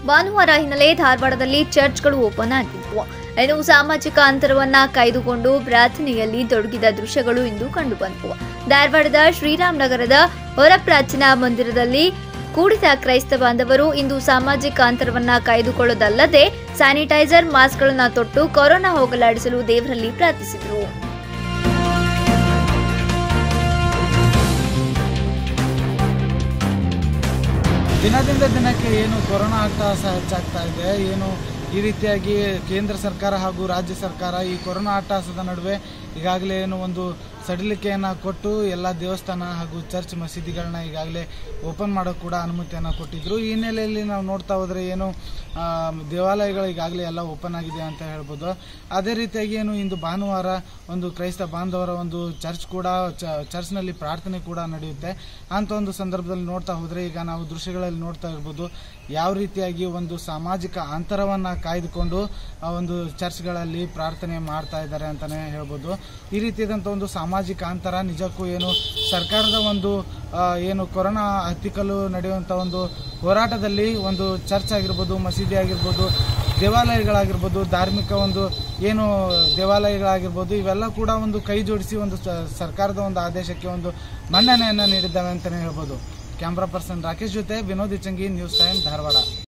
ಭಾನುವಾರ ಹಿನ್ನೆಲೆ ಧಾರವಾಡದಲ್ಲಿ ಚರ್ಚ್ಗಳು ಓಪನ್ ಆಗಿದ್ವು ಇನ್ನು ಸಾಮಾಜಿಕ ಅಂತರವನ್ನ ಕಾಯ್ದುಕೊಂಡು ಪ್ರಾರ್ಥನೆಯಲ್ಲಿ ತೊಡಗಿದ ದೃಶ್ಯಗಳು ಇಂದು ಕಂಡುಬಂದವು ಧಾರವಾಡದ ಶ್ರೀರಾಮ್ ನಗರದ ಹೊರ ಪ್ರಾರ್ಥನಾ ಮಂದಿರದಲ್ಲಿ ಕೂಡಿದ ಕ್ರೈಸ್ತ ಬಾಂಧವರು ಇಂದು ಸಾಮಾಜಿಕ ಅಂತರವನ್ನ ಕಾಯ್ದುಕೊಳ್ಳೋದಲ್ಲದೆ ಸ್ಯಾನಿಟೈಸರ್ ಮಾಸ್ಕ್ಗಳನ್ನ ತೊಟ್ಟು ಕೊರೋನಾ ಹೋಗಲಾಡಿಸಲು ದೇವರಲ್ಲಿ ಪ್ರಾರ್ಥಿಸಿದರು ದಿನದಿಂದ ದಿನಕ್ಕೆ ಏನು ಕೊರೋನಾ ಆಗ್ತಾ ಸಹ ಹೆಚ್ಚಾಗ್ತಾ ಇದೆ ಏನು ಈ ರೀತಿಯಾಗಿ ಕೇಂದ್ರ ಸರ್ಕಾರ ಹಾಗೂ ರಾಜ್ಯ ಸರ್ಕಾರ ಈ ಕೊರೋನಾ ಅಟ್ಟಹಾಸದ ನಡುವೆ ಈಗಾಗಲೇ ಏನು ಒಂದು ಸಡಿಲಿಕೆಯನ್ನು ಕೊಟ್ಟು ಎಲ್ಲ ದೇವಸ್ಥಾನ ಹಾಗೂ ಚರ್ಚ್ ಮಸೀದಿಗಳನ್ನ ಈಗಾಗಲೇ ಓಪನ್ ಮಾಡೋಕ್ಕೆ ಕೂಡ ಅನುಮತಿಯನ್ನು ಕೊಟ್ಟಿದ್ರು ಈ ಹಿನ್ನೆಲೆಯಲ್ಲಿ ನಾವು ನೋಡ್ತಾ ಹೋದರೆ ಏನು ಆ, ದೇವಾಲಯಗಳು ಈಗಾಗಲೇ ಎಲ್ಲ ಓಪನ್ ಆಗಿದೆ ಅಂತ ಹೇಳ್ಬೋದು ಅದೇ ರೀತಿಯಾಗಿ ಏನು ಇಂದು ಭಾನುವಾರ ಒಂದು ಕ್ರೈಸ್ತ ಬಾಂಧವರ ಒಂದು ಚರ್ಚ್ ಕೂಡ ಚ- ಚರ್ಚ್ನಲ್ಲಿ ಪ್ರಾರ್ಥನೆ ಕೂಡ ನಡೆಯುತ್ತೆ ಅಂತ ಒಂದು ಸಂದರ್ಭದಲ್ಲಿ ನೋಡ್ತಾ ಹೋದರೆ ಈಗ ನಾವು ದೃಶ್ಯಗಳಲ್ಲಿ ನೋಡ್ತಾ ಇರ್ಬೋದು ಯಾವ ರೀತಿಯಾಗಿ ಒಂದು ಸಾಮಾಜಿಕ ಅಂತರವನ್ನು ಕಾಯ್ದುಕೊಂಡು ಆ ಒಂದು ಚರ್ಚ್ಗಳಲ್ಲಿ ಪ್ರಾರ್ಥನೆ ಮಾಡ್ತಾ ಇದ್ದಾರೆ ಅಂತಲೇ ಹೇಳ್ಬೋದು ಈ ರೀತಿಯಾದಂಥ ಒಂದು ಸಾಮಾಜಿಕ ಅಂತರ ನಿಜಕ್ಕೂ ಏನು ಸರ್ಕಾರದ ಒಂದು ಆ, ಏನು ಕೊರೋನಾ ಹತ್ತಿಕ್ಕಲು ನಡೆಯುವಂಥ ಒಂದು ಹೋರಾಟದಲ್ಲಿ ಒಂದು ಚರ್ಚ್ ಆಗಿರ್ಬೋದು ಮಸೀದಿ ಆಗಿರ್ಬೋದು ದೇವಾಲಯಗಳಾಗಿರ್ಬೋದು ಧಾರ್ಮಿಕ ಒಂದು ಏನು ದೇವಾಲಯಗಳಾಗಿರ್ಬೋದು ಇವೆಲ್ಲ ಕೂಡ ಒಂದು ಕೈ ಜೋಡಿಸಿ ಒಂದು ಸ- ಸರ್ಕಾರದ ಒಂದು ಆದೇಶಕ್ಕೆ ಒಂದು ಮನ್ನಣೆಯನ್ನು ನೀಡಿದ್ದಾವೆ ಅಂತಲೇ ಹೇಳ್ಬೋದು ಕ್ಯಾಮ್ರಾ ಪರ್ಸನ್ ರಾಕೇಶ್ ಜೊತೆ ವಿನೋದ್ ಇಚಂಗಿ ನ್ಯೂಸ್ ಟೈಮ್ ಧಾರವಾಡ